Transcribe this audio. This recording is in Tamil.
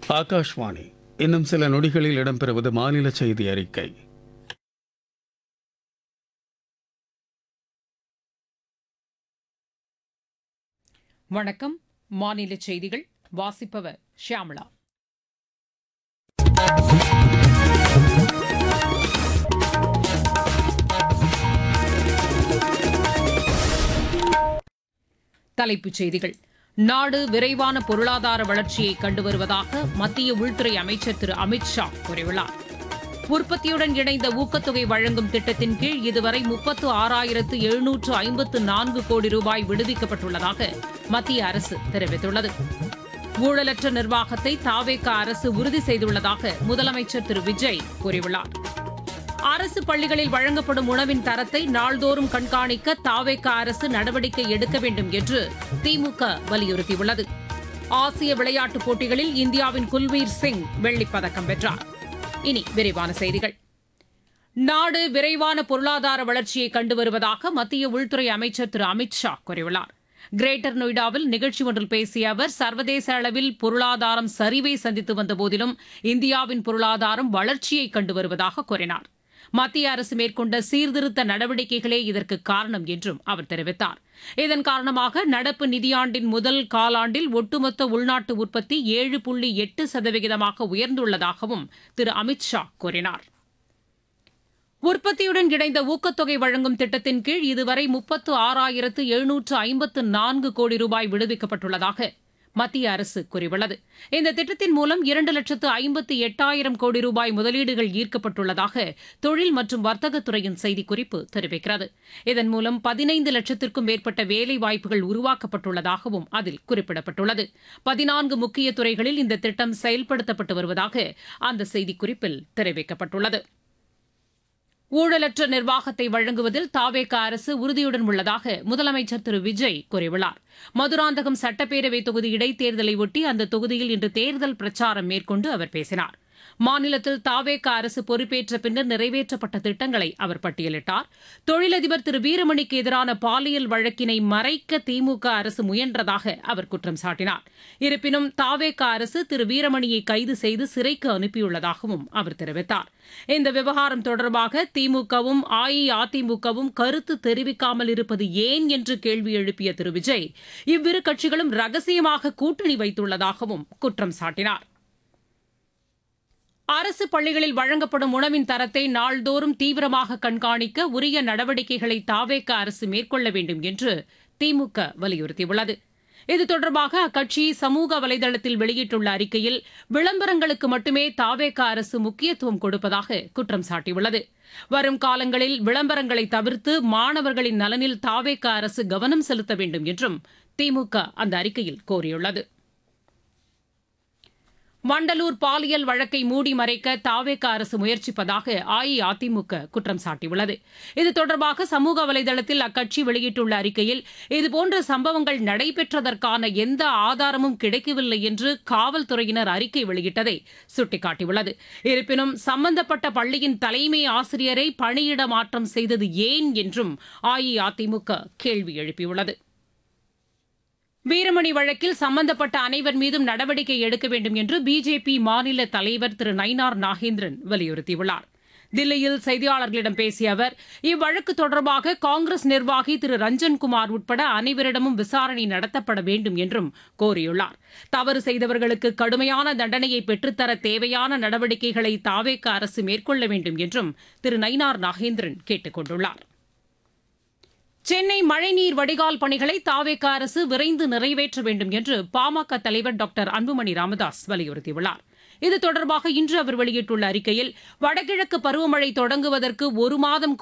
ஆகாஷ்வாணி இன்னும் சில நொடிகளில் இடம்பெறுவது மாநில செய்தி அறிக்கை வணக்கம் மாநில செய்திகள் வாசிப்பவர் ஷியாமளா தலைப்புச் செய்திகள் நாடு விரைவான பொருளாதார வளர்ச்சியை கண்டு வருவதாக மத்திய உள்துறை அமைச்சர் திரு அமித் ஷா கூறியுள்ளார் உற்பத்தியுடன் இணைந்த ஊக்கத்தொகை வழங்கும் திட்டத்தின் கீழ் இதுவரை முப்பத்து ஆறாயிரத்து எழுநூற்று ஐம்பத்து நான்கு கோடி ரூபாய் விடுவிக்கப்பட்டுள்ளதாக மத்திய அரசு தெரிவித்துள்ளது ஊழலற்ற நிர்வாகத்தை தாவேக அரசு உறுதி செய்துள்ளதாக முதலமைச்சர் திரு விஜய் கூறியுள்ளார் அரசு பள்ளிகளில் வழங்கப்படும் உணவின் தரத்தை நாள்தோறும் கண்காணிக்க தாவேக அரசு நடவடிக்கை எடுக்க வேண்டும் என்று திமுக வலியுறுத்தியுள்ளது ஆசிய விளையாட்டுப் போட்டிகளில் இந்தியாவின் குல்வீர் சிங் வெள்ளிப் பதக்கம் வென்றார் இனி விரிவான செய்திகள் நாடு விரைவான பொருளாதார வளர்ச்சியை கண்டு வருவதாக மத்திய உள்துறை அமைச்சர் திரு அமித் ஷா கூறியுள்ளார் கிரேட்டர் நொய்டாவில் நிகழ்ச்சி ஒன்றில் பேசிய அவர் சர்வதேச அளவில் பொருளாதாரம் சரிவை சந்தித்து வந்த போதிலும் இந்தியாவின் பொருளாதாரம் வளர்ச்சியை கண்டு வருவதாக கூறினார் மத்திய அரசு மேற்கொண்ட சீர்திருத்த நடவடிக்கைகளே இதற்கு காரணம் என்றும் அவர் தெரிவித்தார் இதன் காரணமாக நடப்பு நிதியாண்டின் முதல் காலாண்டில் ஒட்டுமொத்த உள்நாட்டு உற்பத்தி ஏழு புள்ளி எட்டு சதவிகிதமாக உயர்ந்துள்ளதாகவும் திரு அமித் ஷா கூறினார் உற்பத்தியுடன் இணைந்த ஊக்கத்தொகை வழங்கும் திட்டத்தின் கீழ் இதுவரை முப்பத்து ஆறாயிரத்து எழுநூற்று ஐம்பத்து நான்கு கோடி ரூபாய் விடுவிக்கப்பட்டுள்ளதாக மத்திய அரசு கூறியுள்ளது இந்த திட்டத்தின் மூலம் இரண்டு லட்சத்து ஐம்பத்து எட்டாயிரம் கோடி ரூபாய் முதலீடுகள் ஈர்க்கப்பட்டுள்ளதாக தொழில் மற்றும் வர்த்தகத்துறையின் செய்திக்குறிப்பு தெரிவிக்கிறது இதன் மூலம் பதினைந்து லட்சத்திற்கும் மேற்பட்ட வேலை வாய்ப்புகள் உருவாக்கப்பட்டுள்ளதாகவும் அதில் குறிப்பிடப்பட்டுள்ளது பதினான்கு முக்கிய துறைகளில் இந்த திட்டம் செயல்படுத்தப்பட்டு வருவதாக அந்த செய்திக்குறிப்பில் தெரிவிக்கப்பட்டுள்ளது ஊழலற்ற நிர்வாகத்தை வழங்குவதில் தாவேக அரசு உறுதியுடன் உள்ளதாக முதலமைச்சர் திரு விஜய் கூறியுள்ளார் மதுராந்தகம் சட்டப்பேரவை தொகுதி இடைத்தேர்தலை ஒட்டி அந்த தொகுதியில் இன்று தேர்தல் பிரச்சாரம் மேற்கொண்டு அவர் பேசினார் மாநிலத்தில் தாவேக அரசு பொறுப்பேற்ற பின்னர் நிறைவேற்றப்பட்ட திட்டங்களை அவர் பட்டியலிட்டார் தொழிலதிபர் திரு வீரமணிக்கு எதிரான பாலியல் வழக்கினை மறைக்க திமுக அரசு முயன்றதாக அவர் குற்றம் சாட்டினார் இருப்பினும் தாவேக அரசு திரு வீரமணியை கைது செய்து சிறைக்கு அனுப்பியுள்ளதாகவும் அவர் தெரிவித்தார் இந்த விவகாரம் தொடர்பாக திமுகவும் அஇஅதிமுகவும் கருத்து தெரிவிக்காமல் இருப்பது ஏன் என்று கேள்வி எழுப்பிய திரு விஜய் இவ்விரு கட்சிகளும் ரகசியமாக கூட்டணி வைத்துள்ளதாகவும் குற்றம் சாட்டினார் அரசு பள்ளிகளில் வழங்கப்படும் உணவின் தரத்தை நாள்தோறும் தீவிரமாக கண்காணிக்க உரிய நடவடிக்கைகளை தாவேக அரசு மேற்கொள்ள வேண்டும் என்று திமுக வலியுறுத்தியுள்ளது இது தொடர்பாக அக்கட்சி சமூக வலைதளத்தில் வெளியிட்டுள்ள அறிக்கையில் விளம்பரங்களுக்கு மட்டுமே தாவேக அரசு முக்கியத்துவம் கொடுப்பதாக குற்றம் சாட்டியுள்ளது வரும் காலங்களில் விளம்பரங்களை தவிர்த்து மாணவர்களின் நலனில் தாவேக அரசு கவனம் செலுத்த வேண்டும் என்றும் திமுக அந்த அறிக்கையில் கோரியுள்ளது வண்டலூர் பாலியல் வழக்கை மூடி மறைக்க தாவேக அரசு முயற்சிப்பதாக அஇஅதிமுக குற்றம் சாட்டியுள்ளது இது தொடர்பாக சமூக வலைதளத்தில் அக்கட்சி வெளியிட்டுள்ள அறிக்கையில் இதுபோன்ற சம்பவங்கள் நடைபெற்றதற்கான எந்த ஆதாரமும் கிடைக்கவில்லை என்று காவல்துறையினர் அறிக்கை வெளியிட்டதை சுட்டிக்காட்டியுள்ளது இருப்பினும் சம்பந்தப்பட்ட பள்ளியின் தலைமை ஆசிரியரை பணியிட மாற்றம் செய்தது ஏன் என்றும் அஇஅதிமுக கேள்வி எழுப்பியுள்ளது வீரமணி வழக்கில் சம்பந்தப்பட்ட அனைவர் மீதும் நடவடிக்கை எடுக்க வேண்டும் என்று பிஜேபி மாநில தலைவர் திரு நயினார் நாகேந்திரன் வலியுறுத்தியுள்ளார் தில்லியில் செய்தியாளர்களிடம் பேசிய அவர் இவ்வழக்கு தொடர்பாக காங்கிரஸ் நிர்வாகி திரு ரஞ்சன்குமார் உட்பட அனைவரிடமும் விசாரணை நடத்தப்பட வேண்டும் என்றும் கோரியுள்ளார் தவறு செய்தவர்களுக்கு கடுமையான தண்டனையை பெற்றுத்தர தேவையான நடவடிக்கைகளை தாவேக்க அரசு மேற்கொள்ள வேண்டும் என்றும் திரு நயினார் நாகேந்திரன் கேட்டுக் கொண்டுள்ளார் சென்னை மழைநீர் வடிகால் பணிகளை தாவேக அரசு விரைந்து நிறைவேற்ற வேண்டும் என்று பாமக தலைவர் டாக்டர் அன்புமணி ராமதாஸ் வலியுறுத்தியுள்ளார் இது தொடர்பாக இன்று அவர் வெளியிட்டுள்ள அறிக்கையில் வடகிழக்கு பருவமழை தொடங்குவதற்கு ஒரு மாதம்